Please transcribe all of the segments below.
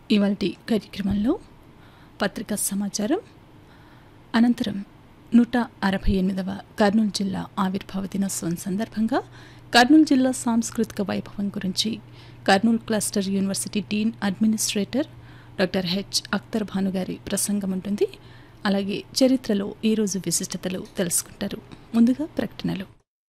ఇవాల్టి కార్యక్రమంలో పత్రికా సమాచారం అనంతరం నూట అరవై ఎనిమిదవ కర్నూలు జిల్లా ఆవిర్భావ దినోత్సవం సందర్భంగా కర్నూలు జిల్లా సాంస్కృతిక వైభవం గురించి Kurnool cluster university dean administrator doctor H Akhtar Bhanu గారి ప్రసంగం ఉంటుంది అలాగే చరిత్రలో ఈరోజు విశిష్టతలు తెలుసుకుంటారు ముందుగా ప్రకటనలు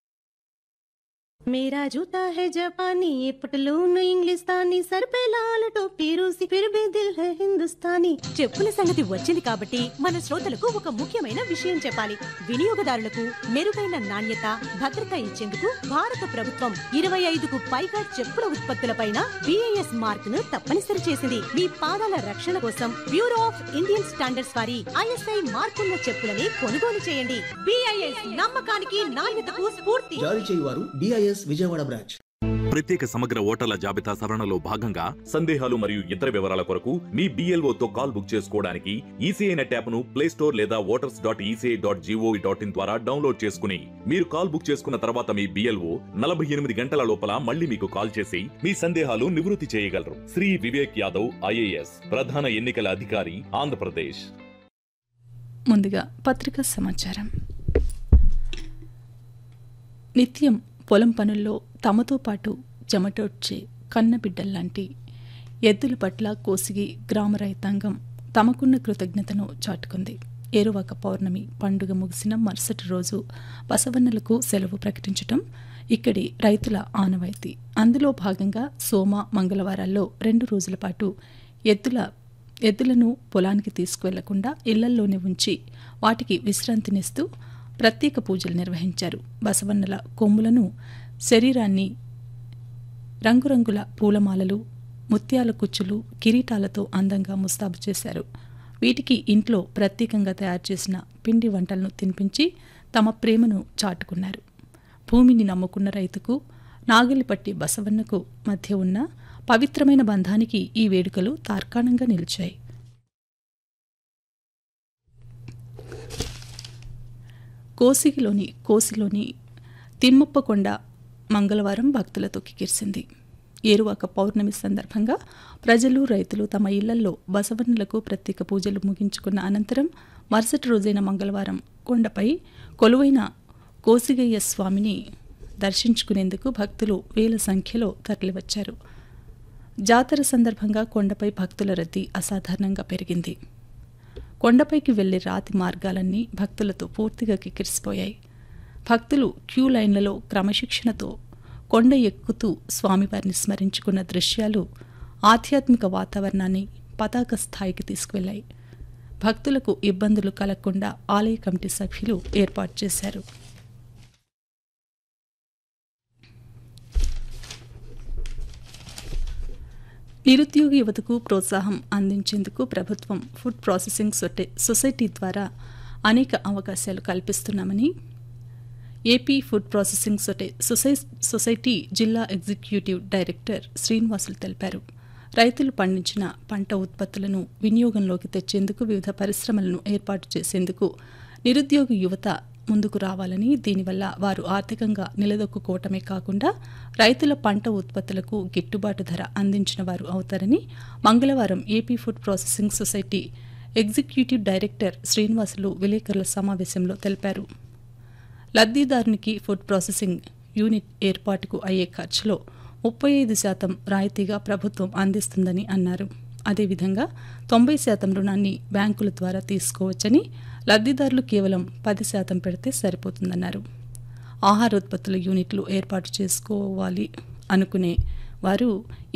मेरा जूता है जापानी ये पटलून इंग्लिस्तानी सर पे लाल टोपी रूसी फिर भी दिल है हिंदुस्तानी చెప్పుల సంగతి వచ్చింది కాబట్టి మన శ్రోతలకు ఒక ముఖ్యమైన విషయం చెప్పాలి వినియోగదారులకు మెరుగైన నాణ్యత భద్రత ఇచ్చేందుకు భారత ప్రభుత్వం ఇరవై ఐదుకు పైగా చెప్పుల ఉత్పత్తులపైన బిఐఎస్ మార్క్ ను తప్పనిసరి చేసింది మీ పాదాల రక్షణ కోసం బ్యూరో ఆఫ్ ఇండియన్ స్టాండర్డ్స్ వారి ఐఎస్ఐ మార్కున్న చెప్పులని కొనుగోలు చేయండి బిఐఎస్ నమ్మకానికి నాణ్యతకు స్ఫూర్తి జారీ చేయువారు డిఐఎస్ విజయవాడ బ్రాంచ్ ప్రత్యేక సమగ్ర ఓటర్ల జాబితా సవరణలో భాగంగా సందేహాలు మరియు ఇతర వివరాల కొరకు మీ BLO తో కాల్ బుక్ చేసుకోవడానికి ఈసీఐ నెట్ యాప్ను ప్లే స్టోర్ లేదా voters dot ECI dot GOV dot in ద్వారా డౌన్లోడ్ చేసుకుని మీరు కాల్ బుక్ చేసుకున్న తర్వాత మీ బిఎల్ఓ నలభై ఎనిమిది గంటల లోపల మళ్ళీ మీకు కాల్ చేసి మీ సందేహాలు నివృత్తి చేయగలరు శ్రీ వివేక్ యాదవ్ ఐఏఎస్ ప్రధాన ఎన్నికల అధికారి ఆంధ్రప్రదేశ్ ముందుగా పత్రికా సమాచారం నిత్యం పొలం పనుల్లో తమతో పాటు చెమటోడ్చే కన్నబిడ్డల్లాంటి ఎద్దుల పట్ల కోసిగి గ్రామ రైతాంగం తమకున్న కృతజ్ఞతను చాటుకుంది ఏరువాక పౌర్ణమి పండుగ ముగిసిన మరుసటి రోజు బసవన్నలకు సెలవు ప్రకటించటం ఇక్కడి రైతుల ఆనవాయితీ అందులో భాగంగా సోమ మంగళవారాల్లో రెండు రోజుల పాటు ఎద్దుల ఎద్దులను పొలానికి తీసుకువెళ్లకుండా ఇళ్లల్లోనే ఉంచి వాటికి విశ్రాంతినిస్తూ ప్రత్యేక పూజలు నిర్వహించారు బసవన్నల కొమ్ములను శరీరాన్ని రంగురంగుల పూలమాలలు ముత్యాల కుచ్చులు కిరీటాలతో అందంగా ముస్తాబు చేశారు వీటికి ఇంట్లో ప్రత్యేకంగా తయారు చేసిన పిండి వంటలను తినిపించి తమ ప్రేమను చాటుకున్నారు భూమిని నమ్ముకున్న రైతుకు నాగలిపట్టి బసవన్నకు మధ్య ఉన్న పవిత్రమైన బంధానికి ఈ వేడుకలు తార్కాణంగా నిలిచాయి కోసిగిలోని కోసిలోని తిమ్మప్పకొండ మంగళవారం భక్తులతో కికిర్సింది ఏరువాక పౌర్ణమి సందర్భంగా ప్రజలు రైతులు తమ ఇళ్లల్లో బసవన్నులకు ప్రత్యేక పూజలు ముగించుకున్న అనంతరం మరుసటి రోజైన మంగళవారం కొండపై కొలువైన కోసిగయ్య స్వామిని దర్శించుకునేందుకు భక్తులు వేల సంఖ్యలో తరలివచ్చారు జాతర సందర్భంగా కొండపై భక్తుల రద్దీ అసాధారణంగా పెరిగింది కొండపైకి వెళ్లే రాతి మార్గాలన్నీ భక్తులతో పూర్తిగా కిక్కిరిసిపోయాయి భక్తులు క్యూ లైన్లలో క్రమశిక్షణతో కొండ ఎక్కుతూ స్వామివారిని స్మరించుకున్న దృశ్యాలు ఆధ్యాత్మిక వాతావరణాన్ని పతాక స్థాయికి తీసుకువెళ్లాయి భక్తులకు ఇబ్బందులు కలగకుండా ఆలయ కమిటీ సభ్యులు ఏర్పాటు చేశారు నిరుద్యోగ యువతకు ప్రోత్సాహం అందించేందుకు ప్రభుత్వం ఫుడ్ ప్రాసెసింగ్ సొటై- సొసైటీ ద్వారా అనేక అవకాశాలు కల్పిస్తున్నామని ఏపీ ఫుడ్ ప్రాసెసింగ్ సొటై సొసై సొసైటీ జిల్లా ఎగ్జిక్యూటివ్ డైరెక్టర్ శ్రీనివాసులు తెలిపారు రైతులు పండించిన పంట ఉత్పత్తులను వినియోగంలోకి తెచ్చేందుకు వివిధ పరిశ్రమలను ఏర్పాటు చేసేందుకు నిరుద్యోగ యువత ముందుకు రావాలని దీనివల్ల వారు ఆర్థికంగా నిలదొక్కుకోవటమే కాకుండా రైతుల పంట ఉత్పత్తులకు గిట్టుబాటు ధర అందించిన వారు అవుతారని మంగళవారం AP food processing society executive director Srinivasulu విలేకరుల సమావేశంలో తెలిపారు లబ్ధిదారునికి ఫుడ్ ప్రాసెసింగ్ యూనిట్ ఏర్పాటుకు అయ్యే ఖర్చులో ముప్పై ఐదు శాతం రాయితీగా ప్రభుత్వం అందిస్తుందని అన్నారు అదేవిధంగా తొంభై శాతం రుణాన్ని బ్యాంకుల ద్వారా తీసుకోవచ్చని లబ్ధిదారులు కేవలం పది శాతం పెడితే సరిపోతుందన్నారు ఆహారోత్పత్తుల యూనిట్లు ఏర్పాటు చేసుకోవాలి అనుకునే వారు